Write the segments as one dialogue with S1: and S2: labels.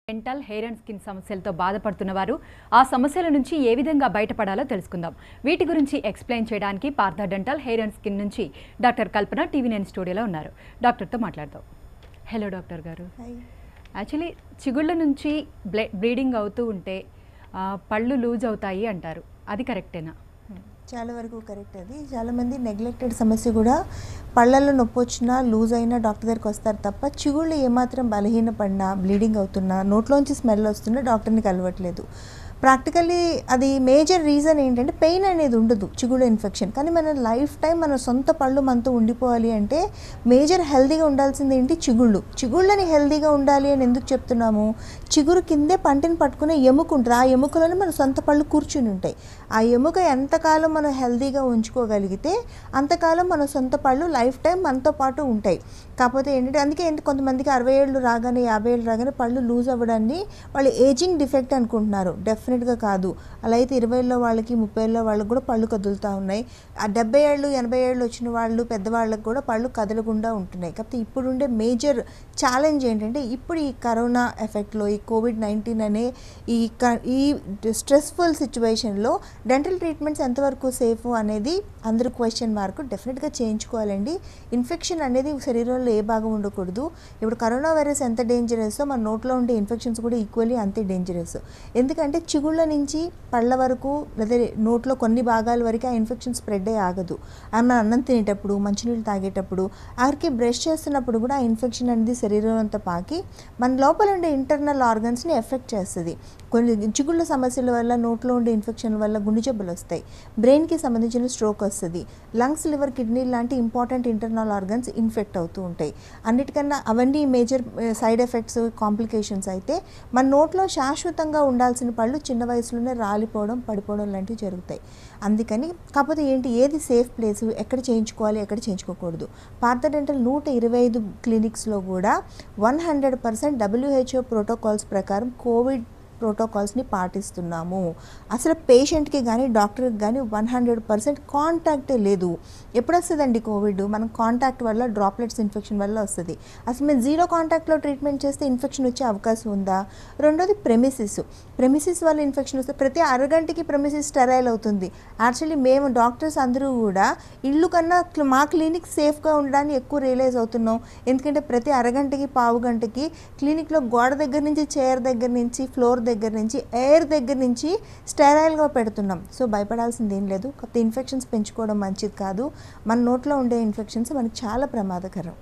S1: Dental hair and skin సమస్యలతో బాధపడుతున్న వారు ఆ సమస్యల నుంచి ఏ విధంగా బయటపడాలో తెలుసుకుందాం వీటి గురించి ఎక్స్ప్లెయిన్ చేయడానికి Partha dental hair and skin నుంచి డాక్టర్ కల్పన టీవీ నైన్ స్టూడియోలో ఉన్నారు డాక్టర్తో మాట్లాడదాం హలో డాక్టర్ గారు యాక్చువల్లీ చిగుళ్ళ నుంచి బ్లే బ్లీడింగ్ అవుతూ ఉంటే ఆ, పళ్ళు లూజ్ అవుతాయి అంటారు అది కరెక్టేనా
S2: చాలా వరకు కరెక్ట్ అది చాలామంది నెగ్లెక్టెడ్ సమస్య కూడా పళ్ళల్లో నొప్పి వచ్చినా లూజ్ అయినా డాక్టర్ దగ్గరికి వస్తారు తప్ప చిగుళ్ళు ఏమాత్రం బలహీనపడినా బ్లీడింగ్ అవుతున్నా నోట్లోంచి స్మెల్ వస్తున్నా డాక్టర్ని కలవట్లేదు ప్రాక్టికల్లీ అది మేజర్ రీజన్ ఏంటంటే పెయిన్ అనేది ఉండదు చిగుళ్ళు ఇన్ఫెక్షన్ కానీ మన లైఫ్ టైం మన సొంత పళ్ళు మనతో ఉండిపోవాలి అంటే మేజర్ హెల్దీగా ఉండాల్సింది ఏంటి చిగుళ్ళు చిగుళ్ళని హెల్దీగా ఉండాలి అని ఎందుకు చెప్తున్నాము చిగురు కిందే పంటిని పట్టుకునే ఎముక ఉంటుంది ఆ ఎముకలోనే మన సొంత పళ్ళు కూర్చుని ఉంటాయి ఆ ఎముక ఎంతకాలం మనం హెల్దీగా ఉంచుకోగలిగితే అంతకాలం మన సొంత పళ్ళు లైఫ్ టైం మనతో పాటు ఉంటాయి కాకపోతే ఏంటంటే అందుకే ఏంటి కొంతమందికి అరవై ఏళ్ళు రాగానే యాభై ఏళ్ళు రాగానే పళ్ళు లూజ్ అవ్వడాన్ని వాళ్ళు ఏజింగ్ డిఫెక్ట్ అనుకుంటున్నారు డెఫినెట్గా కాదు అలా అయితే ఇరవైలో వాళ్ళకి ముప్పై ఏళ్ళ వాళ్ళకి కూడా పళ్ళు కదులుతూ ఉన్నాయి ఆ డెబ్బై ఏళ్ళు ఎనభై ఏళ్ళు వచ్చిన వాళ్ళు పెద్దవాళ్ళకి కూడా పళ్ళు కదలకుండా ఉంటున్నాయి కాకపోతే ఇప్పుడుండే మేజర్ ఛాలెంజ్ ఏంటంటే ఇప్పుడు ఈ కరోనా ఎఫెక్ట్లో ఈ కోవిడ్ నైన్టీన్ అనే ఈ క- ఈ స్ట్రెస్ఫుల్ సిచ్యువేషన్లో డెంటల్ ట్రీట్మెంట్స్ ఎంతవరకు సేఫ్ అనేది అందరూ క్వశ్చన్ మార్క్ డెఫినెట్గా చేయించుకోవాలండి ఇన్ఫెక్షన్ అనేది శరీరంలో ఏ భాగం ఉండకూడదు ఇప్పుడు కరోనా వైరస్ ఎంత డేంజరస్ మన నోట్లో ఉండే ఇన్ఫెక్షన్స్ కూడా ఈక్వల్లీ అంతే డేంజరస్ ఎందుకంటే చిగుళ్ళ నుంచి పళ్ళ వరకు లేదా నోట్లో కొన్ని భాగాల వరకు ఆ ఇన్ఫెక్షన్ స్ప్రెడ్ అయ్యి ఆగదు మన అన్నం తినేటప్పుడు మంచినీళ్ళు తాగేటప్పుడు ఆఖరికి బ్రష్ చేస్తున్నప్పుడు కూడా ఆ ఇన్ఫెక్షన్ అనేది శరీరం అంతా పాకి మన లోపల ఉండే ఇంటర్నల్ ఆర్గన్స్ని ఎఫెక్ట్ చేస్తుంది కొన్ని చిగుళ్ళ సమస్యల వల్ల నోట్లో ఉండే ఇన్ఫెక్షన్ వల్ల గుండె జబ్బులు వస్తాయి బ్రెయిన్కి సంబంధించిన స్ట్రోక్ వస్తుంది లంగ్స్ లివర్ కిడ్నీ లాంటి ఇంపార్టెంట్ ఇంటర్నల్ ఆర్గన్స్ ఇన్ఫెక్ట్ అవుతూ ఉంటాయి అన్నిటికన్నా అవన్నీ మేజర్ సైడ్ ఎఫెక్ట్స్ కాంప్లికేషన్స్ అయితే మన నోట్లో శాశ్వతంగా ఉండాల్సిన పళ్ళు చిన్న వయసులోనే రాలిపోవడం పడిపోవడం లాంటివి జరుగుతాయి అందుకని కాకపోతే ఏంటి ఏది సేఫ్ ప్లేస్ ఎక్కడ చేయించుకోవాలి ఎక్కడ చేయించుకోకూడదు పార్థ డెంటల్ నూట ఇరవై ఐదు క్లినిక్స్లో కూడా one hundred percent WHO protocols ప్రకారం కోవిడ్ ప్రోటోకాల్స్ని పాటిస్తున్నాము అసలు పేషెంట్కి కానీ డాక్టర్కి కానీ వన్ హండ్రెడ్ పర్సెంట్ కాంటాక్టే లేదు ఎప్పుడు వస్తుందండి కోవిడ్ మనం కాంటాక్ట్ వల్ల డ్రాప్లెట్స్ ఇన్ఫెక్షన్ వల్ల వస్తుంది అసలు మేము జీరో కాంటాక్ట్లో ట్రీట్మెంట్ చేస్తే ఇన్ఫెక్షన్ వచ్చే అవకాశం ఉందా రెండోది ప్రెమిసిస్ ప్రెమిసిస్ వల్ల ఇన్ఫెక్షన్ వస్తే ప్రతి అరగంటకి ప్రెమిసిస్ స్టెరైల్ అవుతుంది యాక్చువల్లీ మేము డాక్టర్స్ అందరూ కూడా ఇల్లు కన్నా క్ల- మా క్లినిక్ సేఫ్గా ఉండడానికి ఎక్కువ రియలైజ్ అవుతున్నాం ఎందుకంటే ప్రతి అరగంటకి పావు గంటకి క్లినిక్లో గోడ దగ్గర నుంచి చైర్ దగ్గర నుంచి ఫ్లోర్ దగ్గర నుంచి ఎయిర్ దగ్గర నుంచి స్టెరైల్గా పెడుతున్నాం సో భయపడాల్సింది ఏం లేదు కాకపోతే ఇన్ఫెక్షన్స్ పెంచుకోవడం మంచిది కాదు మన నోట్లో ఉండే ఇన్ఫెక్షన్స్ మనకి చాలా ప్రమాదకరం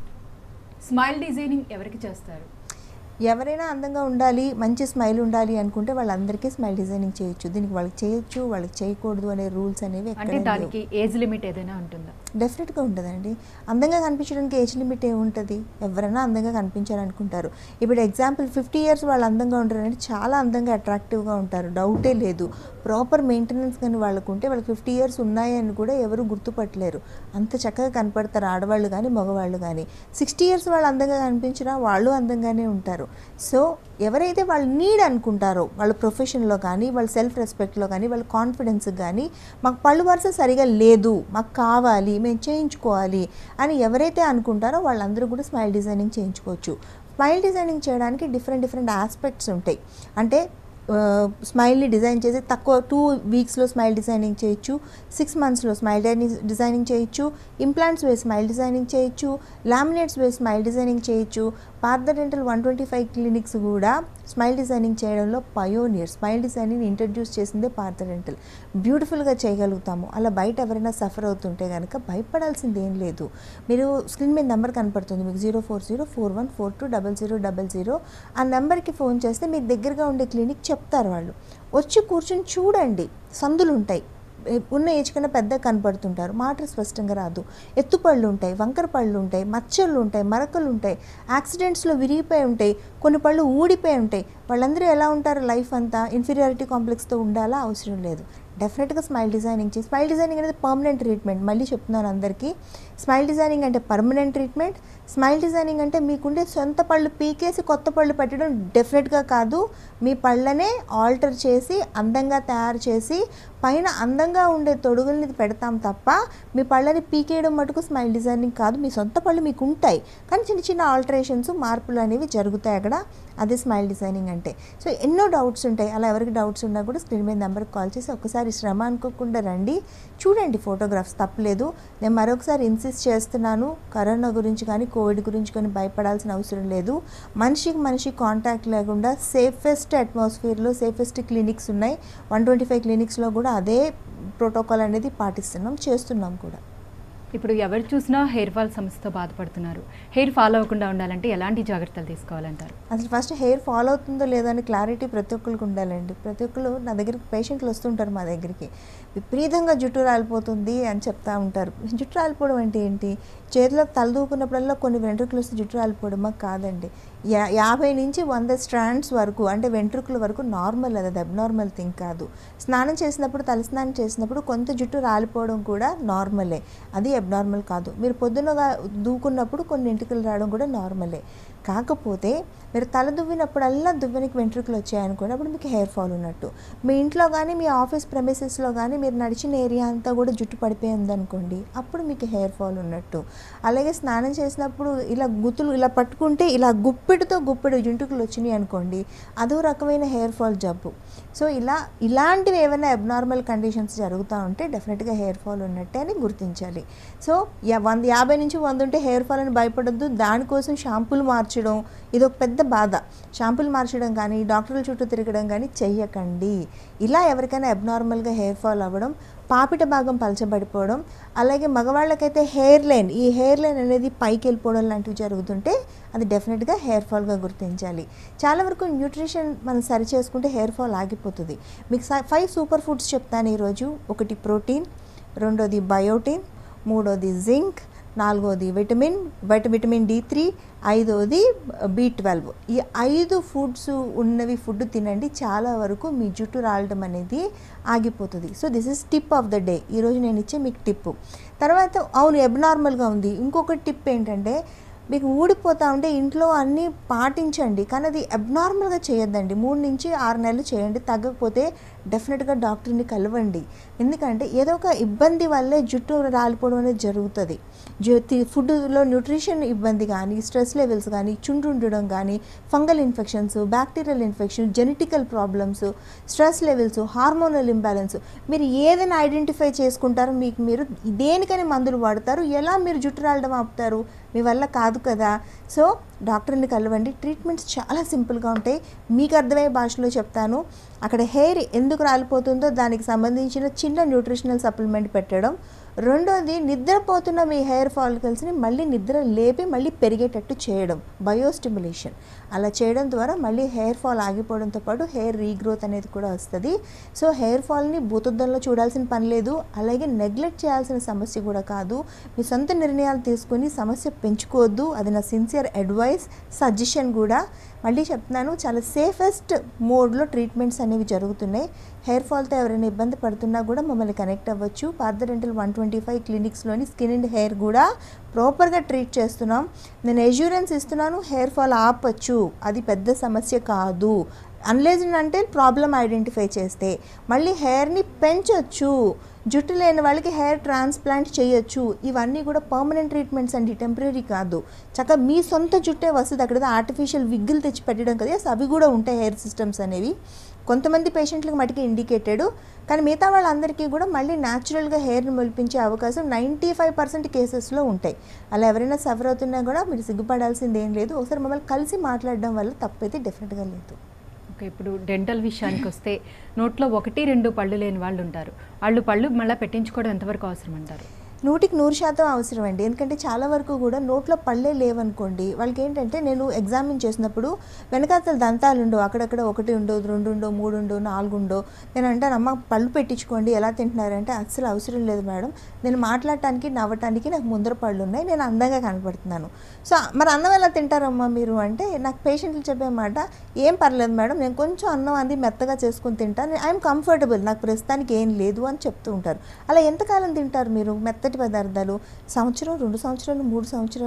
S1: స్మైల్ డిజైనింగ్ ఎవరికి చేస్తారు
S2: ఎవరైనా అందంగా ఉండాలి మంచి స్మైల్ ఉండాలి అనుకుంటే వాళ్ళందరికీ స్మైల్ డిజైనింగ్ చేయొచ్చు దీనికి వాళ్ళకి చేయొచ్చు వాళ్ళకి చేయకూడదు అనే రూల్స్ అనేవి
S1: అంటే
S2: ఎక్కడా లేవు.
S1: దానికి ఏజ్ లిమిట్ ఏదైనా ఉంటుందా
S2: డెఫినెట్గా ఉంటుందండి అందంగా కనిపించడానికి ఏజ్ లిమిట్ ఏముంటుంది ఎవరైనా అందంగా కనిపించాలనుకుంటారు ఇప్పుడు ఎగ్జాంపుల్ ఫిఫ్టీ ఇయర్స్ వాళ్ళు అందంగా ఉంటారంటే చాలా అందంగా అట్రాక్టివ్గా ఉంటారు డౌటే లేదు ప్రాపర్ మెయింటెనెన్స్ కానీ వాళ్ళకు ఉంటే వాళ్ళకి ఫిఫ్టీ ఇయర్స్ ఉన్నాయని కూడా ఎవరు గుర్తుపట్టలేరు అంత చక్కగా కనపడతారు ఆడవాళ్ళు కానీ మగవాళ్ళు కానీ సిక్స్టీ ఇయర్స్ వాళ్ళు అందంగా కనిపించినా వాళ్ళు అందంగానే ఉంటారు సో ఎవరైతే వాళ్ళు నీడ్ అనుకుంటారో వాళ్ళ ప్రొఫెషన్లో కానీ వాళ్ళ సెల్ఫ్ రెస్పెక్ట్లో కానీ వాళ్ళ కాన్ఫిడెన్స్ కానీ మాకు పళ్ళు వరుస సరిగా లేదు మాకు కావాలి మేము చేయించుకోవాలి అని ఎవరైతే అనుకుంటారో వాళ్ళందరూ కూడా స్మైల్ డిజైనింగ్ చేయించుకోవచ్చు స్మైల్ డిజైనింగ్ చేయడానికి డిఫరెంట్ డిఫరెంట్ ఆస్పెక్ట్స్ ఉంటాయి అంటే స్మైల్ని డిజైన్ చేసి తక్కువ టూ వీక్స్లో స్మైల్ డిజైనింగ్ చేయొచ్చు సిక్స్ మంత్స్లో స్మైల్ డిజైనింగ్ చేయొచ్చు ఇంప్లాంట్స్ వేసి స్మైల్ డిజైనింగ్ చేయొచ్చు లామినేట్స్ వేసి స్మైల్ డిజైనింగ్ చేయొచ్చు Partha dental one twenty five clinics కూడా స్మైల్ డిజైనింగ్ చేయడంలో పయోనియర్ స్మైల్ డిజైనింగ్ ఇంట్రడ్యూస్ చేసిందే పార్థ డెంటల్ బ్యూటిఫుల్గా చేయగలుగుతాము అలా బయట ఎవరైనా సఫర్ అవుతుంటే కనుక భయపడాల్సింది ఏం లేదు మీరు స్క్రీన్ మీద నెంబర్ కనపడుతుంది మీకు zero four zero four one four two double zero double zero ఆ నెంబర్కి ఫోన్ చేస్తే మీకు దగ్గరగా ఉండే క్లినిక్ చెప్తారు వాళ్ళు వచ్చి కూర్చొని చూడండి సందులు ఉంటాయి ఏ- ఉన్న ఏజ్ కన్నా పెద్దగా కనపడుతుంటారు మాట స్పష్టంగా రాదు ఎత్తుపళ్ళు ఉంటాయి వంకర పళ్ళు ఉంటాయి మచ్చళ్ళు ఉంటాయి మరకలు ఉంటాయి యాక్సిడెంట్స్లో విరిగిపోయి ఉంటాయి కొన్ని పళ్ళు ఊడిపోయి ఉంటాయి వాళ్ళందరూ ఎలా ఉంటారు లైఫ్ అంతా ఇన్ఫీరియారిటీ కాంప్లెక్స్తో ఉండాలా అవసరం లేదు డెఫినెట్గా స్మైల్ డిజైనింగ్ చేసి స్మైల్ డిజైనింగ్ అనేది పర్మనెంట్ ట్రీట్మెంట్ మళ్ళీ చెప్తున్నాను అందరికీ స్మైల్ డిజైనింగ్ అంటే పర్మనెంట్ ట్రీట్మెంట్ స్మైల్ డిజైనింగ్ అంటే మీకుండే సొంత పళ్ళు పీకేసి కొత్త పళ్ళు పెట్టడం డెఫినెట్గా కాదు మీ పళ్ళనే ఆల్టర్ చేసి అందంగా తయారు చేసి పైన అందంగా ఉండే తొడుగుల్ని పెడతాం తప్ప మీ పళ్ళని పీకేయడం మటుకు స్మైల్ డిజైనింగ్ కాదు మీ సొంత పళ్ళు మీకు ఉంటాయి కానీ చిన్న చిన్న ఆల్టరేషన్స్ మార్పులు అనేవి జరుగుతాయి అక్కడ అదే స్మైల్ డిజైనింగ్ అంటే సో ఎన్నో డౌట్స్ ఉంటాయి అలా ఎవరికి డౌట్స్ ఉన్నా కూడా స్క్రీన్ మీద నెంబర్కి కాల్ చేసి ఒకసారి శ్రమ అనుకోకుండా రండి చూడండి ఫోటోగ్రాఫ్స్ తప్పలేదు నేను మరొకసారి ఇన్సిస్ట్ చేస్తున్నాను కరోనా గురించి కానీ కోవిడ్ గురించి కానీ భయపడాల్సిన అవసరం లేదు మనిషికి మనిషి కాంటాక్ట్ లేకుండా సేఫెస్ట్ అట్మాస్ఫియర్లో సేఫెస్ట్ క్లినిక్స్ ఉన్నాయి వన్ ట్వంటీ ఫైవ్ క్లినిక్స్లో కూడా అదే ప్రోటోకాల్ అనేది పాటిస్తున్నాం చేస్తున్నాం కూడా
S1: ఇప్పుడు ఎవరు చూసినా హెయిర్ ఫాల్ సమస్యతో బాధపడుతున్నారు హెయిర్ ఫాల్ అవ్వకుండా ఉండాలంటే ఎలాంటి జాగ్రత్తలు తీసుకోవాలంటారు
S2: అసలు ఫస్ట్ హెయిర్ ఫాలో అవుతుందో లేదో అని క్లారిటీ ప్రతి ఒక్కరికి ఉండాలండి ప్రతి ఒక్కరు నా దగ్గరికి పేషెంట్లు వస్తుంటారు మా దగ్గరికి విపరీతంగా జుట్టు రాలిపోతుంది అని చెప్తా ఉంటారు జుట్టు రాలిపోవడం అంటే ఏంటి చేతిలో తలదూకున్నప్పుడల్లా కొన్ని వెంట్రుకలు వస్తే జుట్టు రాలిపోవడమా కాదండి యా యాభై నుంచి వంద స్ట్రాండ్స్ వరకు అంటే వెంట్రుకల వరకు నార్మల్ అది అది అబ్నార్మల్ థింగ్ కాదు స్నానం చేసినప్పుడు తలస్నానం చేసినప్పుడు కొంత జుట్టు రాలిపోవడం కూడా నార్మలే అది అబ్నార్మల్ కాదు మీరు పొద్దునగా దూకున్నప్పుడు కొన్ని ఎంటుకలు రావడం కూడా నార్మలే కాకపోతే మీరు తల దువ్వినప్పుడల్లా దువ్వెనికి వెంట్రుకలు వచ్చాయనుకోండి అప్పుడు మీకు హెయిర్ ఫాల్ ఉన్నట్టు మీ ఇంట్లో కానీ మీ ఆఫీస్ ప్రెమిసెస్లో కానీ మీరు నడిచిన ఏరియా అంతా కూడా జుట్టు పడిపోయింది అనుకోండి అప్పుడు మీకు హెయిర్ ఫాల్ ఉన్నట్టు అలాగే స్నానం చేసినప్పుడు ఇలా గుత్తులు ఇలా పట్టుకుంటే ఇలా గుప్పిడితో గుప్పిడి జుంటుకులు వచ్చినాయి అనుకోండి అదో రకమైన హెయిర్ ఫాల్ జబ్బు సో ఇలా ఇలాంటివి ఏమైనా అబ్నార్మల్ కండిషన్స్ జరుగుతూ ఉంటే డెఫినెట్గా హెయిర్ ఫాల్ ఉన్నట్టే అని గుర్తించాలి సో యా- వంద యాభై నుంచి వంద ఉంటే హెయిర్ ఫాల్ అని భయపడొద్దు దానికోసం షాంపూలు మార్చడం ఇది ఒక పెద్ద బాధ షాంపూలు మార్చడం కానీ డాక్టర్ల చుట్టూ తిరగడం కానీ చెయ్యకండి ఇలా ఎవరికైనా అబ్నార్మల్గా హెయిర్ ఫాల్ అవ్వడం పాపిట భాగం పలచబడిపోవడం అలాగే మగవాళ్ళకైతే హెయిర్ లైన్ ఈ హెయిర్ లైన్ అనేది పైకి వెళ్ళిపోవడం లాంటివి జరుగుతుంటే అది డెఫినెట్గా హెయిర్ ఫాల్గా గుర్తించాలి చాలా వరకు న్యూట్రిషన్ మనం సరి చేసుకుంటే హెయిర్ ఫాల్ ఆగిపోతుంది మీకు ఫైవ్ సూపర్ ఫుడ్స్ చెప్తాను ఈరోజు ఒకటి ప్రోటీన్ రెండోది బయోటిన్ మూడోది జింక్ నాలుగోది విటమిన్ వైట విటమిన్ డి త్రీ ఐదోది బి ట్వెల్వ్ ఈ ఐదు ఫుడ్స్ ఉన్నవి ఫుడ్ తినండి చాలా వరకు మీ జుట్టు రాలడం అనేది ఆగిపోతుంది so this is tip of the day ఈరోజు నేను ఇచ్చే మీకు టిప్ తర్వాత అవును అబ్నార్మల్గా ఉంది ఇంకొక టిప్ ఏంటంటే మీకు ఊడిపోతా ఉంటే ఇంట్లో అన్నీ పాటించండి కానీ అది అబ్నార్మల్గా చేయొద్దండి మూడు నుంచి ఆరు నెలలు చేయండి తగ్గకపోతే డెఫినెట్గా డాక్టర్ని కలవండి ఎందుకంటే ఏదో ఒక ఇబ్బంది వల్లే జుట్టు రాలిపోవడం అనేది జరుగుతుంది జు- తి- ఫుడ్లో న్యూట్రిషన్ ఇబ్బంది కానీ స్ట్రెస్ లెవెల్స్ కానీ చుండ్రు ఉండడం కానీ fungal infections bacterial infection genetical problems stress levels hormonal imbalance మీరు ఏదైనా ఐడెంటిఫై చేసుకుంటారో మీకు మీరు దేనికని మందులు వాడతారు ఎలా మీరు జుట్టు రాలడం ఆపుతారు మీ వల్ల కాదు కదా సో డాక్టర్ని కలవండి ట్రీట్మెంట్స్ చాలా సింపుల్గా ఉంటాయి మీకు అర్థమయ్యే భాషలో చెప్తాను అక్కడ హెయిర్ ఎందుకు రాలిపోతుందో దానికి సంబంధించిన చిన్న న్యూట్రిషనల్ సప్లిమెంట్ పెట్టడం రెండోది నిద్రపోతున్న మీ హెయిర్ ఫాలికల్స్ని మళ్ళీ నిద్ర లేపి మళ్ళీ పెరిగేటట్టు చేయడం బయోస్టిమ్యులేషన్ అలా చేయడం ద్వారా మళ్ళీ హెయిర్ ఫాల్ ఆగిపోవడంతో పాటు హెయిర్ రీగ్రోత్ అనేది కూడా వస్తుంది సో హెయిర్ ఫాల్ని భూతద్దంలో చూడాల్సిన పని లేదు అలాగే నెగ్లెక్ట్ చేయాల్సిన సమస్య కూడా కాదు మీ సొంత నిర్ణయాలు తీసుకొని సమస్య పెంచుకోవద్దు అది నా సిన్సియర్ అడ్వైస్ సజెషన్ కూడా మళ్ళీ చెప్తున్నాను చాలా సేఫెస్ట్ మోడ్లో ట్రీట్మెంట్స్ అనేవి జరుగుతున్నాయి హెయిర్ ఫాల్తో ఎవరైనా ఇబ్బంది పడుతున్నా కూడా మమ్మల్ని కనెక్ట్ అవ్వచ్చు Partha dental one twenty five క్లినిక్స్లోని స్కిన్ అండ్ హెయిర్ కూడా ప్రాపర్గా ట్రీట్ చేస్తున్నాం నేను ఎష్యూరెన్స్ ఇస్తున్నాను హెయిర్ ఫాల్ ఆపచ్చు అది పెద్ద సమస్య కాదు అన్లేజ్ అంటే ప్రాబ్లం ఐడెంటిఫై చేస్తే మళ్ళీ హెయిర్ని పెంచొచ్చు జుట్టు లేని వాళ్ళకి హెయిర్ ట్రాన్స్ప్లాంట్ చేయొచ్చు ఇవన్నీ కూడా పర్మనెంట్ ట్రీట్మెంట్స్ అండి టెంపరీ కాదు చక్కగా మీ సొంత జుట్టే వస్తుంది అక్కడ ఆర్టిఫిషియల్ విగ్గులు తెచ్చి పెట్టడం కదా yes, అవి కూడా ఉంటాయి హెయిర్ సిస్టమ్స్ అనేవి కొంతమంది పేషెంట్లకు మటుకు ఇండికేటెడ్ కానీ మిగతా వాళ్ళందరికీ కూడా మళ్ళీ న్యాచురల్గా హెయిర్ని మొలిపించే అవకాశం నైంటీ ఫైవ్ పర్సెంట్ కేసెస్లో ఉంటాయి అలా ఎవరైనా సఫర్ అవుతున్నా కూడా మీరు సిగ్గుపడాల్సింది ఏం లేదు ఒకసారి మమ్మల్ని కలిసి మాట్లాడడం వల్ల తప్పైతే డెఫినెట్గా లేదు
S1: ఓకే ఇప్పుడు డెంటల్ విషయానికి వస్తే నోట్లో ఒకటి రెండు పళ్ళు లేని వాళ్ళు ఉంటారు వాళ్ళు పళ్ళు మళ్ళీ పెట్టించుకోవడం ఎంతవరకు అవసరం అంటారు
S2: నూటికి నూరు శాతం అవసరం అండి ఎందుకంటే చాలా వరకు కూడా నోట్లో పళ్ళే లేవనుకోండి వాళ్ళకి ఏంటంటే నేను ఎగ్జామిన్ చేసినప్పుడు వెనకాతల దంతాలు ఉండవు అక్కడక్కడ ఒకటి ఉండవు రెండు ఉండవు మూడు ఉండవు నాలుగు ఉండవు నేను అంటాను అమ్మ పళ్ళు పెట్టించుకోండి ఎలా తింటున్నారంటే అస్సలు అవసరం లేదు మేడం నేను మాట్లాడటానికి నవ్వటానికి నాకు ముందర పళ్ళు ఉన్నాయి నేను అందంగా కనపడుతున్నాను సో మరి అన్నం ఎలా తింటారమ్మా మీరు అంటే నాకు పేషెంట్లు చెప్పే మాట ఏం పర్లేదు మేడం నేను కొంచెం అన్నం అది మెత్తగా చేసుకుని తింటాను ఐఎమ్ కంఫర్టబుల్ నాకు ప్రస్తుతానికి ఏం లేదు అని చెప్తూ ఉంటారు అలా ఎంతకాలం తింటారు మీరు మెత్తటి పదార్థాలు సంవత్సరం రెండు సంవత్సరాలు మూడు సంవత్సరాలు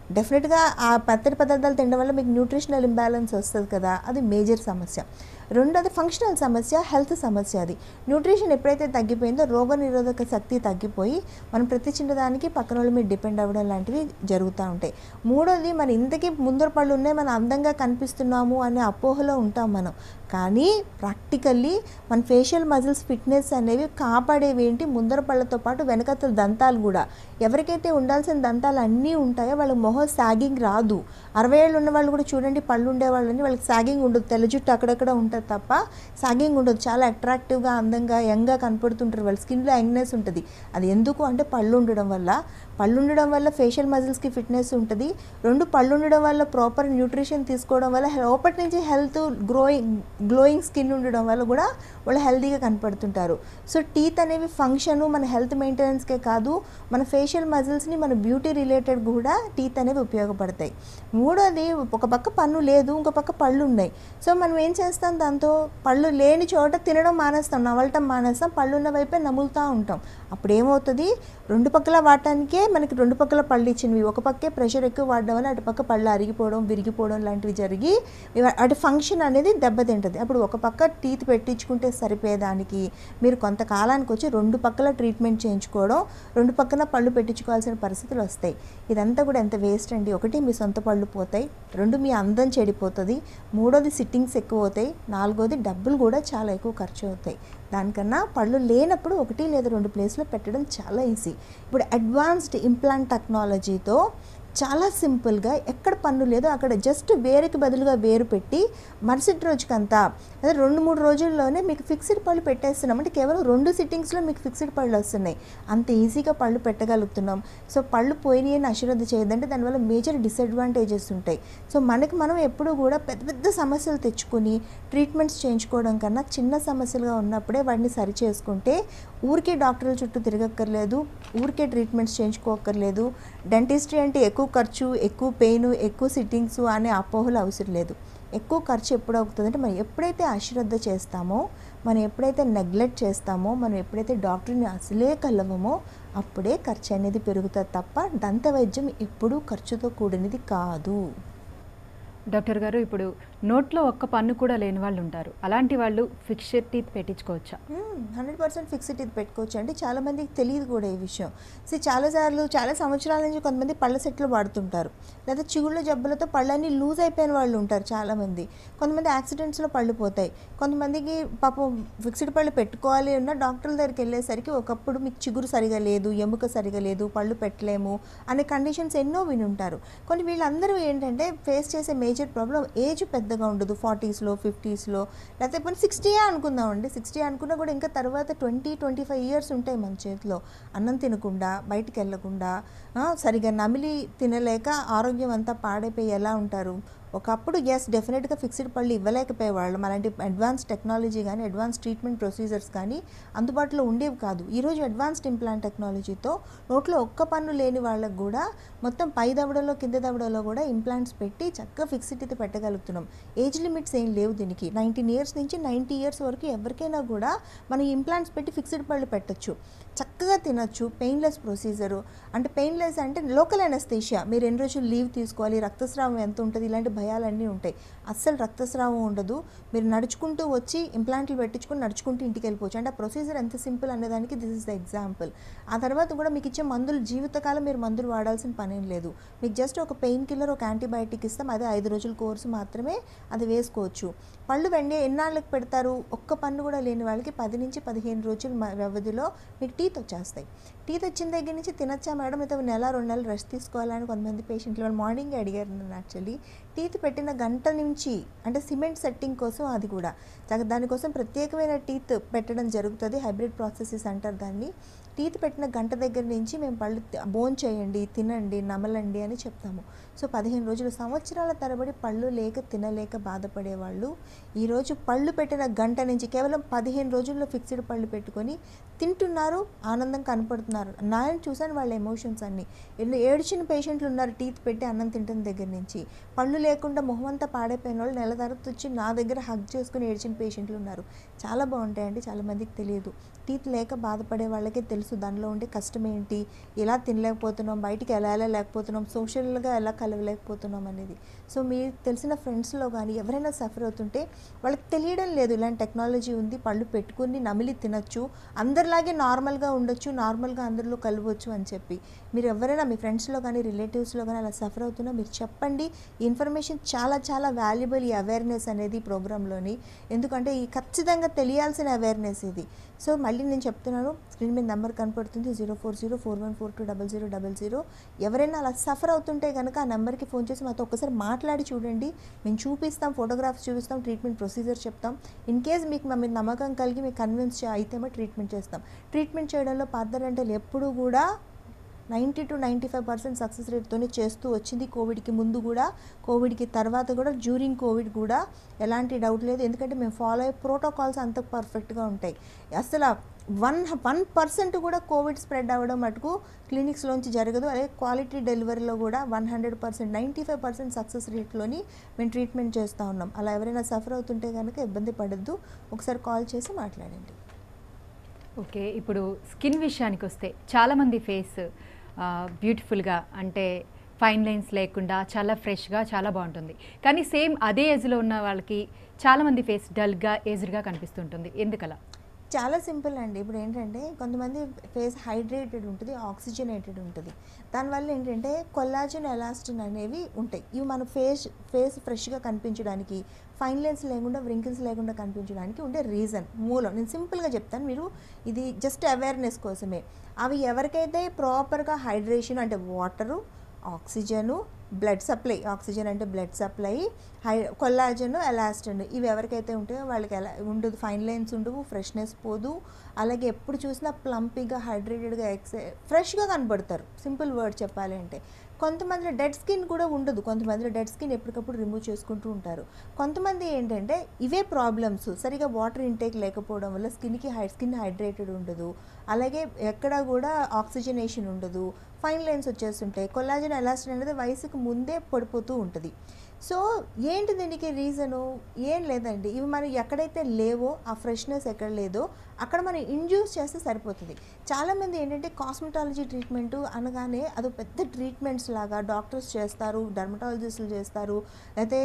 S2: డెఫినెట్గా ఆ పచ్చడి పదార్థాలు తినడం వల్ల మీకు న్యూట్రిషనల్ ఇంబ్యాలెన్స్ వస్తుంది కదా అది మేజర్ సమస్య రెండోది ఫంక్షనల్ సమస్య హెల్త్ సమస్య అది న్యూట్రిషన్ ఎప్పుడైతే తగ్గిపోయిందో రోగ నిరోధక శక్తి తగ్గిపోయి మనం ప్రతి చిన్నదానికి పక్కన వాళ్ళ మీద డిపెండ్ అవ్వడం లాంటివి జరుగుతూ ఉంటాయి మూడోది మన ఇంతకీ ముందర పళ్ళు ఉన్నాయి మనం అందంగా కనిపిస్తున్నాము అనే అపోహలో ఉంటాం మనం కానీ ప్రాక్టికల్లీ మన ఫేషియల్ మజిల్స్ ఫిట్నెస్ అనేవి కాపాడేవి ఏంటి ముందర పళ్ళతో పాటు వెనకతల దంతాలు కూడా ఎవరికైతే ఉండాల్సిన దంతాలు అన్నీ ఉంటాయో వాళ్ళ మొహం సాగింగ్ రాదు అరవై ఏళ్ళు ఉన్న వాళ్ళు కూడా చూడండి పళ్ళు ఉండే వాళ్ళని వాళ్ళకి సాగింగ్ ఉండదు తెల్ల జుట్టు అక్కడక్కడ ఉంటుంది తప్ప సాగింగ్ ఉండదు చాలా అట్రాక్టివ్గా అందంగా యంగ్గా కనపడుతుంటారు వాళ్ళ స్కిన్లో యంగ్నెస్ ఉంటుంది అది ఎందుకు అంటే పళ్ళు ఉండడం వల్ల పళ్ళు ఉండడం వల్ల ఫేషియల్ మజిల్స్కి ఫిట్నెస్ ఉంటుంది రెండు పళ్ళు ఉండడం వల్ల ప్రాపర్ న్యూట్రిషన్ తీసుకోవడం వల్ల లోపటి నుంచి హెల్త్ గ్రోయింగ్ గ్లోయింగ్ స్కిన్ ఉండడం వల్ల కూడా వాళ్ళు హెల్తీగా కనపడుతుంటారు సో టీత్ అనేవి ఫంక్షన్ మన హెల్త్ మెయింటెనెన్స్కే కాదు మన ఫేషియల్ మజిల్స్ని మన బ్యూటీ రిలేటెడ్ కూడా టీత్ అనేవి ఉపయోగపడతాయి మూడోది ఒక పక్క పన్ను లేదు ఇంకో పక్క పళ్ళు ఉన్నాయి సో మనం ఏం చేస్తాం దాంతో పళ్ళు లేని చోట తినడం మానేస్తాం నవలటం మానేస్తాం పళ్ళు ఉన్న వైపే నములుతూ ఉంటాం అప్పుడు ఏమవుతుంది రెండు పక్కల వాడటానికే మనకి రెండు పక్కల పళ్ళు ఇచ్చినవి ఒక పక్కే ప్రెషర్ ఎక్కువ వాడడం వల్ల అటు పక్క పళ్ళు అరిగిపోవడం విరిగిపోవడం లాంటివి జరిగి ఇవ- అటు ఫంక్షన్ అనేది దెబ్బతింటుంది అప్పుడు ఒక పక్క టీత్ పెట్టించుకుంటే సరిపోయేదానికి మీరు కొంతకాలానికి వచ్చి రెండు పక్కల ట్రీట్మెంట్ చేయించుకోవడం రెండు పక్కన పళ్ళు పెట్టించుకోవాల్సిన పరిస్థితులు వస్తాయి ఇదంతా కూడా ఎంత వేస్ట్ అండి ఒకటి మీ సొంత పళ్ళు పోతాయి రెండు మీ అందం చెడిపోతుంది మూడోది సిట్టింగ్స్ ఎక్కువ అవుతాయి నాలుగోది డబ్బులు కూడా చాలా ఎక్కువ ఖర్చు అవుతాయి దానికన్నా పళ్ళు లేనప్పుడు ఒకటి లేదా రెండు ప్లేస్లో పెట్టడం చాలా ఈజీ ఇప్పుడు అడ్వాన్స్డ్ ఇంప్లాంట్ టెక్నాలజీతో చాలా సింపుల్గా ఎక్కడ పన్ను లేదో అక్కడ జస్ట్ వేరుకి బదులుగా వేరు పెట్టి మరుసటి రోజుకంతా అదే రెండు మూడు రోజుల్లోనే మీకు ఫిక్స్డ్ పళ్ళు పెట్టేస్తున్నాం అంటే కేవలం రెండు సిట్టింగ్స్లో మీకు ఫిక్స్డ్ పళ్ళు వస్తున్నాయి అంత ఈజీగా పళ్ళు పెట్టగలుగుతున్నాం సో పళ్ళు పోయినాయి అని అశ్రద్ధ చేయదంటే దానివల్ల మేజర్ డిసడ్వాంటేజెస్ ఉంటాయి సో మనకి మనం ఎప్పుడు కూడా పెద్ద పెద్ద సమస్యలు తెచ్చుకొని ట్రీట్మెంట్స్ చేయించుకోవడం కన్నా చిన్న సమస్యలుగా ఉన్నప్పుడే వాటిని సరి చేసుకుంటే ఊరికే డాక్టర్ల చుట్టూ తిరగక్కర్లేదు ఊరికే ట్రీట్మెంట్స్ చేయించుకోక్కర్లేదు డెంటిస్ట్రీ అంటే ఎక్కువ ఖర్చు ఎక్కువ పెయిన్ ఎక్కువ సిట్టింగ్స్ అనే అపోహలు అవసరం లేదు ఎక్కువ ఖర్చు ఎప్పుడు అవుతుందంటే మనం ఎప్పుడైతే అశ్రద్ధ చేస్తామో మనం ఎప్పుడైతే నెగ్లెక్ట్ చేస్తామో మనం ఎప్పుడైతే డాక్టర్ని అసలే కలవమో అప్పుడే ఖర్చు అనేది పెరుగుతుంది తప్ప దంత వైద్యం ఎప్పుడూ ఖర్చుతో కూడినది కాదు
S1: డాక్టర్ గారు ఇప్పుడు నోట్లో ఒక్క పన్ను కూడా లేని వాళ్ళు ఉంటారు అలాంటి వాళ్ళు ఫిక్స్డ్ టీత్ పెట్టించుకోవచ్చా
S2: హండ్రెడ్ పర్సెంట్ ఫిక్స్డ్ ఇది పెట్టుకోవచ్చు అండి చాలా మందికి తెలియదు కూడా ఈ విషయం సో చాలాసార్లు చాలా సంవత్సరాల నుంచి కొంతమంది పళ్ళ సెట్లు వాడుతుంటారు లేదా చిగుళ్ళ జబ్బులతో పళ్ళన్నీ లూజ్ అయిపోయిన వాళ్ళు ఉంటారు చాలామంది కొంతమంది యాక్సిడెంట్స్లో పళ్ళు పోతాయి కొంతమందికి పాపం ఫిక్స్డ్ పళ్ళు పెట్టుకోవాలి అన్న డాక్టర్ల దగ్గరికి వెళ్ళేసరికి ఒకప్పుడు మీకు చిగురు సరిగా లేదు ఎముక సరిగా లేదు పళ్ళు పెట్టలేము అనే కండిషన్స్ ఎన్నో విని ఉంటారు కొన్ని వీళ్ళందరూ ఏంటంటే ఫేస్ చేసే మేజర్ ప్రాబ్లం ఏజ్ పెద్దగా ఉండదు ఫార్టీస్లో ఫిఫ్టీస్లో లేకపోతే పోనీ సిక్స్టీ అనుకుందామండి సిక్స్టీ అనుకున్నా కూడా ఇంకా తర్వాత ట్వంటీ ట్వంటీ ఫైవ్ ఇయర్స్ ఉంటాయి మన చేతిలో అన్నం తినకుండా బయటికి వెళ్ళకుండా ఆ, సరిగా నమిలి తినలేక ఆరోగ్యం అంతా పాడైపోయి ఎలా ఉంటారు ఒకప్పుడు ఎస్ డెఫినెట్గా ఫిక్స్డ్ పళ్ళు ఇవ్వలేకపోయేవాళ్ళం అలాంటి అడ్వాన్స్ టెక్నాలజీ కానీ అడ్వాన్స్ ట్రీట్మెంట్ ప్రొసీజర్స్ కానీ అందుబాటులో ఉండేవి కాదు ఈరోజు అడ్వాన్స్డ్ ఇంప్లాంట్ టెక్నాలజీతో నోట్లో ఒక్క పన్ను లేని వాళ్ళకు కూడా మొత్తం పై దవడలో కింద దవడలో కూడా ఇంప్లాంట్స్ పెట్టి చక్కగా ఫిక్స్డ్ అయితే పెట్టగలుగుతున్నాం ఏజ్ లిమిట్స్ ఏం లేవు దీనికి నైన్టీన్ ఇయర్స్ నుంచి నైంటీ ఇయర్స్ వరకు ఎవరికైనా కూడా మనం ఇంప్లాంట్స్ పెట్టి ఫిక్స్డ్ పళ్ళు పెట్టొచ్చు చక్కగా తినొచ్చు పెయిన్లెస్ ప్రొసీజరు అంటే పెయిన్లెస్ అంటే లోకల్ అనస్థేషియా మీరు ఎన్ని రోజులు లీవ్ తీసుకోవాలి రక్తస్రావం ఎంత ఉంటుంది ఇలాంటి భయాలన్నీ ఉంటాయి అస్సలు రక్తస్రావం ఉండదు మీరు నడుచుకుంటూ వచ్చి ఇంప్లాంట్లు పెట్టించుకొని నడుచుకుంటూ ఇంటికి వెళ్ళిపోవచ్చు అంటే ఆ ప్రొసీజర్ ఎంత సింపుల్ అనేదానికి దిస్ ఇస్ ద ఎగ్జాంపుల్ ఆ తర్వాత కూడా మీకు ఇచ్చే మందులు జీవితకాలం మీరు మందులు వాడాల్సిన పనేం లేదు మీకు జస్ట్ ఒక పెయిన్ కిల్లర్ ఒక యాంటీబయాటిక్ ఇస్తాం అదే ఐదు రోజుల కోర్సు మాత్రమే అది వేసుకోవచ్చు పళ్ళు వెండి ఎన్నాళ్ళకి పెడతారు ఒక్క పన్ను కూడా లేని వాళ్ళకి పది నుంచి పదిహేను రోజుల మ- వ్యవధిలో మీకు టీత్ వచ్చేస్తాయి టీత్ వచ్చిన దగ్గర నుంచి తినచ్చా మేడం అయితే నెల రెండు నెలలు రెస్ట్ తీసుకోవాలని కొంతమంది పేషెంట్లు వాళ్ళు మార్నింగ్ అడిగారు నన్ను యాక్చువల్లీ టీత్ పెట్టిన గంట నుంచి అంటే సిమెంట్ సెట్టింగ్ కోసం అది కూడా చక్క- దానికోసం ప్రత్యేకమైన టీత్ పెట్టడం జరుగుతుంది హైబ్రిడ్ ప్రాసెసెస్ అంటారు దాన్ని టీత్ పెట్టిన గంట దగ్గర నుంచి మేము పళ్ళు బోన్ చేయండి తినండి నమలండి అని చెప్తాము సో పదిహేను రోజులు సంవత్సరాల తరబడి పళ్ళు లేక తినలేక బాధపడేవాళ్ళు ఈరోజు పళ్ళు పెట్టిన గంట నుంచి కేవలం పదిహేను రోజుల్లో ఫిక్స్డ్ పళ్ళు పెట్టుకొని తింటున్నారు ఆనందం కనపడుతున్నారు నాయన చూసాను వాళ్ళ ఎమోషన్స్ అన్నీ ఎన్నో ఏడ్చిన పేషెంట్లు ఉన్నారు టీత్ పెట్టి అన్నం తింటున్న దగ్గర నుంచి పళ్ళు లేకుండా మొహం అంతా పాడైపోయిన వాళ్ళు నెల తర్వాత వచ్చి నా దగ్గర హగ్ చేసుకుని ఏడ్చిన పేషెంట్లు ఉన్నారు చాలా బాగుంటాయండి చాలా మందికి తెలియదు టీత్ లేక బాధపడే వాళ్ళకే తెలుసు దానిలో ఉండే కష్టం ఏంటి ఎలా తినలేకపోతున్నాం బయటికి ఎలా వెళ్ళలేకపోతున్నాం సోషల్గా ఎలా కలవలేకపోతున్నాం అనేది సో మీరు తెలిసిన ఫ్రెండ్స్లో కానీ ఎవరైనా సఫర్ అవుతుంటే వాళ్ళకి తెలియడం లేదు ఇలాంటి టెక్నాలజీ ఉంది పళ్ళు పెట్టుకుని నమిలి తినొచ్చు అందరిలాగే నార్మల్గా ఉండొచ్చు నార్మల్గా అందరిలో కలవచ్చు అని చెప్పి మీరు ఎవరైనా మీ ఫ్రెండ్స్లో కానీ రిలేటివ్స్లో కానీ అలా సఫర్ అవుతున్నా మీరు చెప్పండి ఈ ఇన్ఫర్మేషన్ చాలా చాలా వాల్యుబుల్ ఈ అవేర్నెస్ అనేది ప్రోగ్రాంలోని ఎందుకంటే ఈ ఖచ్చితంగా తెలియాల్సిన అవేర్నెస్ ఇది సో మళ్ళీ నేను చెప్తున్నాను స్క్రీన్ మీద నెంబర్ కనపడుతుంది zero four zero four one four two double zero double zero ఎవరైనా అలా సఫర్ అవుతుంటే కనుక ఆ నెంబర్కి ఫోన్ చేసి మాతో ఒక్కసారి మాట్లాడి చూడండి మేము చూపిస్తాం ఫోటోగ్రాఫ్స్ చూపిస్తాం ట్రీట్మెంట్ ప్రొసీజర్ చెప్తాం ఇన్ కేస్ మీకు మా మీద నమ్మకం కలిగి మీకు కన్విన్స్ అయితేమో ట్రీట్మెంట్ చేస్తాం ట్రీట్మెంట్ చేయడంలో పార్దర్ అంటే ఎప్పుడు కూడా ninety two ninety five percent success రేట్తోనే చేస్తూ వచ్చింది కోవిడ్కి ముందు కూడా కోవిడ్కి తర్వాత కూడా జ్యూరింగ్ కోవిడ్ కూడా ఎలాంటి డౌట్ లేదు ఎందుకంటే మేము ఫాలో అయ్యే ప్రోటోకాల్స్ అంత పర్ఫెక్ట్గా ఉంటాయి అసలు వన్ వన్ పర్సెంట్ కూడా కోవిడ్ స్ప్రెడ్ అవ్వడం మటుకు క్లినిక్స్లోంచి జరగదు అదే క్వాలిటీ డెలివరీలో కూడా one hundred percent ninety five percent success రేట్లోని మేము ట్రీట్మెంట్ చేస్తూ ఉన్నాం అలా ఎవరైనా సఫర్ అవుతుంటే కనుక ఇబ్బంది పడద్దు ఒకసారి కాల్ చేసి మాట్లాడండి
S1: ఓకే ఇప్పుడు స్కిన్ విషయానికి వస్తే చాలామంది ఫేస్ బ్యూటిఫుల్గా అంటే ఫైన్ లైన్స్ లేకుండా చాలా ఫ్రెష్గా చాలా బాగుంటుంది కానీ సేమ్ అదే ఏజ్లో ఉన్న వాళ్ళకి చాలామంది ఫేస్ డల్గా ఏజ్డ్గా కనిపిస్తుంటుంది ఎందుకలా
S2: చాలా సింపుల్ అండి ఇప్పుడు ఏంటంటే కొంతమంది ఫేస్ హైడ్రేటెడ్ ఉంటుంది ఆక్సిజనేటెడ్ ఉంటుంది దానివల్ల ఏంటంటే కొల్లాజన్ ఎలాస్టిన్ అనేవి ఉంటాయి ఇవి మన ఫేస్ ఫేస్ ఫ్రెష్గా కనిపించడానికి ఫైన్ లైన్స్ లేకుండా వ్రింకిల్స్ లేకుండా కనిపించడానికి ఉండే రీజన్ మూలం నేను సింపుల్గా చెప్తాను మీరు ఇది జస్ట్ అవేర్నెస్ కోసమే అవి ఎవరికైతే ప్రాపర్గా హైడ్రేషన్ అంటే water oxygen blood supply oxygen అంటే blood supply high collagen elastin ఇవి ఎవరికైతే ఉంటాయో వాళ్ళకి ఎలా ఉండదు ఫైన్ లైన్స్ ఉండవు ఫ్రెష్నెస్ పోదు అలాగే ఎప్పుడు చూసినా ప్లంపీగా హైడ్రేటెడ్గా ఎక్సే ఫ్రెష్గా కనబడతారు సింపుల్ వర్డ్ చెప్పాలి అంటే కొంతమంది డెడ్ స్కిన్ కూడా ఉండదు కొంతమంది డెడ్ స్కిన్ ఎప్పటికప్పుడు రిమూవ్ చేసుకుంటూ ఉంటారు కొంతమంది ఏంటంటే ఇవే ప్రాబ్లమ్స్ సరిగా వాటర్ ఇంటేక్ లేకపోవడం వల్ల స్కిన్కి హై స్కిన్ హైడ్రేటెడ్ ఉండదు అలాగే ఎక్కడ కూడా ఆక్సిజనేషన్ ఉండదు ఫైన్ లైన్స్ వచ్చేస్తుంటాయి కొల్లాజన్ ఎలాస్టిన్ అనేది వయసుకు ముందే పడిపోతూ ఉంటుంది సో ఏంటి దీనికి రీజను ఏం లేదండి ఇవి మనం ఎక్కడైతే లేవో ఆ ఫ్రెష్నెస్ ఎక్కడ లేదో అక్కడ మనం ఇండ్యూస్ చేస్తే సరిపోతుంది చాలామంది ఏంటంటే కాస్మెటాలజీ ట్రీట్మెంట్ అనగానే అది పెద్ద ట్రీట్మెంట్స్ లాగా డాక్టర్స్ చేస్తారు డర్మటాలజిస్టులు చేస్తారు అయితే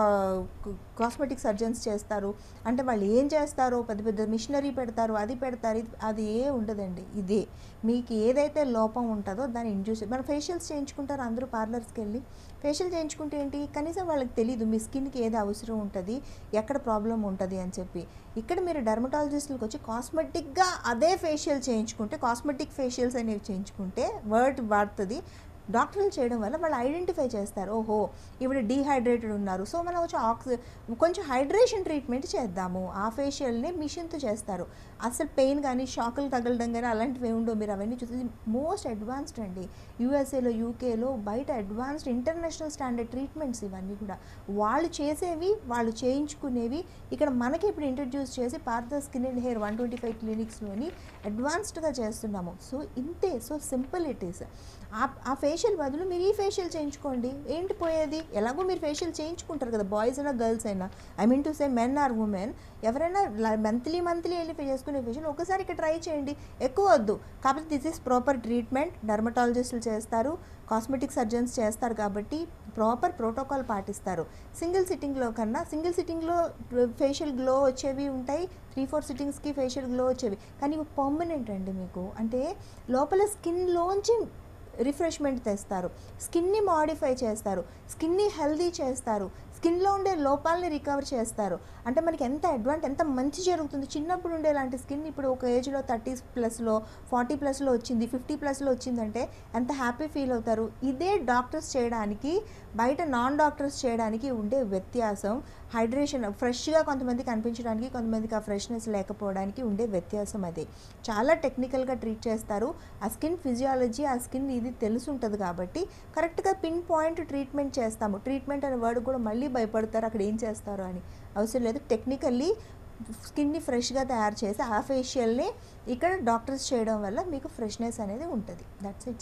S2: కాస్మెటిక్ సర్జన్స్ చేస్తారు అంటే వాళ్ళు ఏం చేస్తారో పెద్ద పెద్ద మిషనరీ పెడతారు అది పెడతారు ఇది- అది ఏ ఉండదండి ఇదే మీకు ఏదైతే లోపం ఉంటుందో దాన్ని ఇండ్యూస్ మన ఫేషియల్స్ చేయించుకుంటారు అందరూ పార్లర్స్కి వెళ్ళి ఫేషియల్ చేయించుకుంటే ఏంటి కనీసం వాళ్ళకి తెలియదు మీ స్కిన్కి ఏది అవసరం ఉంటుంది ఎక్కడ ప్రాబ్లం ఉంటుంది అని చెప్పి ఇక్కడ మీరు డర్మటాలజిస్టులకు వచ్చి కాస్మెటిక్గా అదే ఫేషియల్ చేయించుకుంటే కాస్మెటిక్ ఫేషియల్స్ అనేవి చేయించుకుంటే వర్డ్ వాడుతుంది డాక్టర్లు చేయడం వల్ల వాళ్ళు ఐడెంటిఫై చేస్తారు ఓహో ఇవిడ డీహైడ్రేటెడ్ ఉన్నారు సో మనం వచ్చి ఆక్సి కొంచెం హైడ్రేషన్ ట్రీట్మెంట్ చేద్దాము ఆ ఫేషియల్ని మిషన్తో చేస్తారు అసలు పెయిన్ కానీ షాకులు తగలడం కానీ అలాంటివి ఉండవు మీరు అవన్నీ చూసి మోస్ట్ అడ్వాన్స్డ్ అండి యూఎస్ఏలో యూకేలో బయట అడ్వాన్స్డ్ ఇంటర్నేషనల్ స్టాండర్డ్ ట్రీట్మెంట్స్ ఇవన్నీ కూడా వాళ్ళు చేసేవి వాళ్ళు చేయించుకునేవి ఇక్కడ మనకి ఇప్పుడు ఇంట్రడ్యూస్ చేసి Partha skin and hair one twenty five క్లినిక్స్లోని అడ్వాన్స్డ్గా చేస్తున్నాము సో ఇంతే సో సింపుల్ ఇట్ ఈస్ ఆ ఆ ఫేషియల్ బదులు మీరు ఈ ఫేషియల్ చేయించుకోండి ఏంటి పోయేది ఎలాగో మీరు ఫేషియల్ చేయించుకుంటారు కదా బాయ్స్ అయినా గర్ల్స్ అయినా I mean to say men or women ఎవరైనా మంత్లీ మంత్లీ వెళ్ళి చేసుకునే ఫేషియల్ ఒకసారి ఇక్కడ ట్రై చేయండి ఎక్కువ వద్దు కాకపోతే దిస్ ఈస్ ప్రాపర్ ట్రీట్మెంట్ డర్మటాలజిస్టులు చేస్తారు కాస్మెటిక్ సర్జన్స్ చేస్తారు కాబట్టి ప్రాపర్ ప్రోటోకాల్ పాటిస్తారు సింగిల్ సిట్టింగ్లో కన్నా సింగిల్ సిట్టింగ్లో ఫేషియల్ గ్లో వచ్చేవి ఉంటాయి త్రీ ఫోర్ సిట్టింగ్స్కి ఫేషియల్ గ్లో వచ్చేవి కానీ ఇవి పర్మనెంట్ అండి మీకు అంటే లోపల స్కిన్లోంచి రిఫ్రెష్మెంట్ తెస్తారు స్కిన్ని మాడిఫై చేస్తారు స్కిన్ని హెల్దీ చేస్తారు స్కిన్లో ఉండే లోపాలని రికవర్ చేస్తారు అంటే మనకి ఎంత అడ్వాంట్ ఎంత మంచి జరుగుతుంది చిన్నప్పుడు ఉండే లాంటి స్కిన్ ఇప్పుడు ఒక ఏజ్లో థర్టీ ప్లస్లో ఫార్టీ ప్లస్లో వచ్చింది ఫిఫ్టీ ప్లస్లో వచ్చిందంటే ఎంత హ్యాపీ ఫీల్ అవుతారు ఇదే డాక్టర్స్ చేయడానికి బయట నాన్ డాక్టర్స్ చేయడానికి ఉండే వ్యత్యాసం హైడ్రేషన్ ఫ్రెష్గా కొంతమందికి అనిపించడానికి కొంతమందికి ఆ ఫ్రెష్నెస్ లేకపోవడానికి ఉండే వ్యత్యాసం అది చాలా టెక్నికల్గా ట్రీట్ చేస్తారు ఆ స్కిన్ ఫిజియాలజీ ఆ స్కిన్ ఇది తెలిసి ఉంటుంది కాబట్టి కరెక్ట్గా పిన్ పాయింట్ ట్రీట్మెంట్ చేస్తాము ట్రీట్మెంట్ అనే వర్డ్ కూడా మళ్ళీ భయపడతారు అక్కడ ఏం చేస్తారు అని అవసరం లేదు టెక్నికల్లీ స్కిన్ని ఫ్రెష్గా తయారు చేసి ఆ ఫేషియల్ని ఇక్కడ డాక్టర్స్ చేయడం వల్ల మీకు ఫ్రెష్నెస్ అనేది ఉంటుంది దట్స్ ఇట్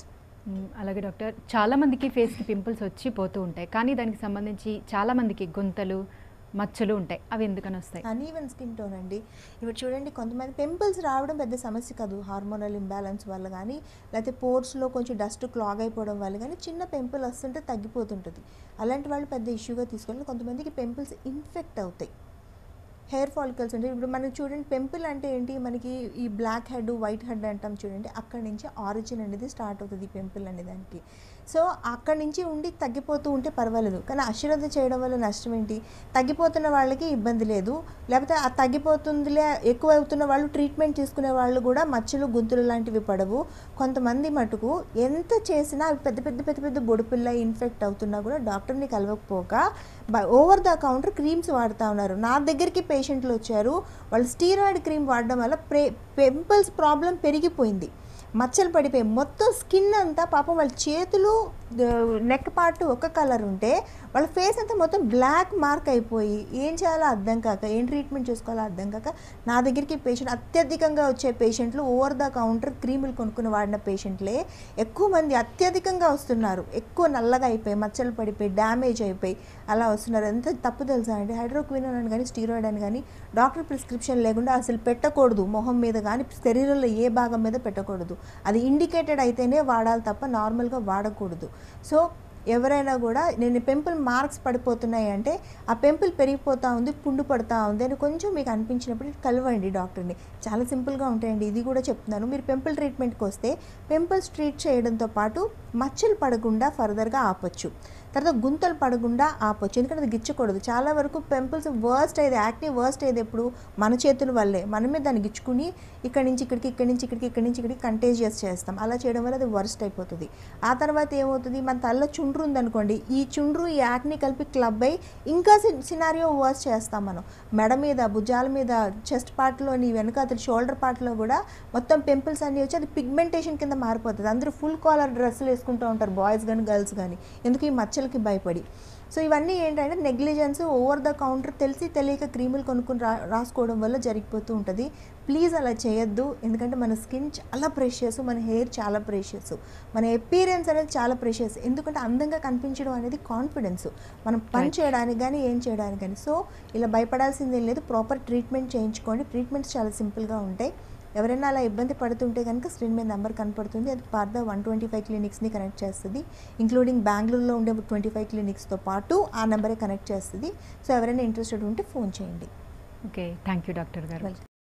S1: మ్మ్. అలాగే డాక్టర్ చాలా మందికి ఫేస్కి పింపుల్స్ వచ్చి పోతూ ఉంటాయి కానీ దానికి సంబంధించి చాలా మందికి గుంతలు మచ్చలు ఉంటాయి అవి ఎందుకని వస్తాయి
S2: అన్ఈవెన్ స్కిన్ టోన్ అండి ఇప్పుడు చూడండి కొంతమంది పింపుల్స్ రావడం పెద్ద సమస్య కాదు హార్మోనల్ ఇంబ్యాలెన్స్ వల్ల కానీ లేకపోతే పోర్స్లో కొంచెం డస్ట్ క్లాగ్ అయిపోవడం వల్ల కానీ చిన్న పింపుల్ వస్తుంటే తగ్గిపోతుంటుంది అలాంటి వాళ్ళు పెద్ద ఇష్యూగా తీసుకోవాలి కొంతమందికి పింపుల్స్ ఇన్ఫెక్ట్ అవుతాయి హెయిర్ ఫాలికల్స్ ఉంటాయి ఇప్పుడు మనకి చూడండి పెంపుల్ అంటే ఏంటి మనకి ఈ బ్లాక్ హెడ్ వైట్ హెడ్ అంటాం చూడండి అక్కడి నుంచి ఆరిజిన్ అనేది స్టార్ట్ అవుతుంది ఈ పెంపుల్ అనే దానికి సో అక్కడి నుంచి ఉండి తగ్గిపోతూ ఉంటే పర్వాలేదు కానీ అశ్రద్ధ చేయడం వల్ల నష్టం ఏంటి తగ్గిపోతున్న వాళ్ళకి ఇబ్బంది లేదు లేకపోతే ఆ తగ్గిపోతుందిలే ఎక్కువ అవుతున్న వాళ్ళు ట్రీట్మెంట్ తీసుకునే వాళ్ళు కూడా మచ్చలు గుంతులు లాంటివి పడవు కొంతమంది మటుకు ఎంత చేసినా అవి పెద్ద పెద్ద పెద్ద పెద్ద బొడిపిల్ల ఇన్ఫెక్ట్ అవుతున్నా కూడా డాక్టర్ని కలవకపోక ఓవర్ ద కౌంటర్ క్రీమ్స్ వాడుతూ ఉన్నారు నా దగ్గరికి పేషెంట్లు వచ్చారు వాళ్ళు స్టీరాయిడ్ క్రీమ్ వాడడం వల్ల ప్రే పింపుల్స్ ప్రాబ్లం పెరిగిపోయింది మచ్చలు పడిపోయి మొత్తం స్కిన్ అంతా పాపం వాళ్ళ చేతులు నెక్ పార్ట్ ఒక కలర్ ఉంటే వాళ్ళ ఫేస్ అంతా మొత్తం బ్లాక్ మార్క్ అయిపోయి ఏం చేయాలో అర్థం కాక ఏం ట్రీట్మెంట్ చేసుకోవాలో అర్థం కాక నా దగ్గరికి పేషెంట్ అత్యధికంగా వచ్చే పేషెంట్లు ఓవర్ ద కౌంటర్ క్రీములు కొనుక్కుని వాడిన పేషెంట్లే ఎక్కువ మంది అత్యధికంగా వస్తున్నారు ఎక్కువ నల్లగా అయిపోయి మచ్చలు పడిపోయి డ్యామేజ్ అయిపోయి అలా వస్తున్నారు ఎంత తప్పు తెలుసా అండి హైడ్రోక్వినోన్ అని కానీ స్టీరాయిడ్ అని కానీ డాక్టర్ ప్రిస్క్రిప్షన్ లేకుండా అసలు పెట్టకూడదు మొహం మీద కానీ శరీరంలో ఏ భాగం మీద పెట్టకూడదు అది ఇండికేటెడ్ అయితేనే వాడాలి తప్ప నార్మల్గా వాడకూడదు సో ఎవరైనా కూడా నేను పెంపుల్ మార్క్స్ పడిపోతున్నాయి అంటే ఆ పెంపుల్ పెరిగిపోతూ ఉంది పుండు పడుతూ ఉంది అని కొంచెం మీకు అనిపించినప్పుడు కలవండి డాక్టర్ని చాలా సింపుల్గా ఉంటాయండి ఇది కూడా చెప్తున్నాను మీరు పెంపుల్ ట్రీట్మెంట్కి వస్తే పింపుల్స్ ట్రీట్ చేయడంతో పాటు మచ్చలు పడకుండా ఫర్దర్గా ఆపొచ్చు తర్వాత గుంతలు పడకుండా ఆపొచ్చు ఎందుకంటే అది గిచ్చకూడదు చాలా వరకు పెంపుల్స్ వర్స్ట్ అయ్యేది యాక్నే వర్స్ట్ అయ్యేది ఎప్పుడు మన చేతుల వల్లే మనమే దాన్ని గిచ్చుకుని ఇక్కడి నుంచి ఇక్కడికి ఇక్కడి నుంచి ఇక్కడికి ఇక్కడి నుంచి ఇక్కడికి కంటేజియస్ చేస్తాం అలా చేయడం వల్ల అది వర్స్ట్ అయిపోతుంది ఆ తర్వాత ఏమవుతుంది మన తల్ల చుండ్రు ఉందనుకోండి ఈ చుండ్రు ఈ యాక్ని కలిపి క్లబ్ అయ్యి ఇంకా సినారియో వర్స్ చేస్తాం మనం మెడ మీద భుజాల మీద చెస్ట్ పార్ట్లోని వెనుక అతని షోల్డర్ పార్ట్లో కూడా మొత్తం పింపుల్స్ అన్నీ వచ్చి అది పిగ్మెంటేషన్ కింద మారిపోతుంది అందరూ ఫుల్ కాలర్ డ్రెస్సులు వేసుకుంటూ ఉంటారు బాయ్స్ కానీ గర్ల్స్ కానీ ఎందుకు ఈ మచ్చలకి భయపడి సో ఇవన్నీ ఏంటంటే నెగ్లిజెన్స్ ఓవర్ ద కౌంటర్ తెలిసి తెలియక క్రీములు కొనుక్కొని రా రాసుకోవడం వల్ల జరిగిపోతూ ఉంటుంది ప్లీజ్ అలా చేయొద్దు ఎందుకంటే మన స్కిన్ చాలా ప్రెషియస్ మన హెయిర్ చాలా ప్రెషియస్ మన ఎపీరియన్స్ అనేది చాలా ప్రెషియస్ ఎందుకంటే అందంగా కనిపించడం అనేది కాన్ఫిడెన్స్ మనం పని
S1: Right.
S2: చేయడానికి కానీ ఏం చేయడానికి కానీ సో ఇలా భయపడాల్సింది ఏం లేదు ప్రాపర్ ట్రీట్మెంట్ చేయించుకోండి ట్రీట్మెంట్స్ చాలా సింపుల్గా ఉంటాయి ఎవరైనా అలా ఇబ్బంది పడుతుంటే కనుక స్క్రీన్ మీద నెంబర్ కనపడుతుంది అది పార్ద వన్ ట్వంటీ ఫైవ్ క్లినిక్స్ని కనెక్ట్ చేస్తుంది ఇంక్లూడింగ్ బెంగళూరులో ఉండే ట్వంటీ ఫైవ్ క్లినిక్స్తో పాటు ఆ నెంబరే కనెక్ట్ చేస్తుంది సో ఎవరైనా ఇంట్రెస్టెడ్ ఉంటే ఫోన్ చేయండి
S1: ఓకే థ్యాంక్ యూ డాక్టర్ గారు
S2: వెల్కమ్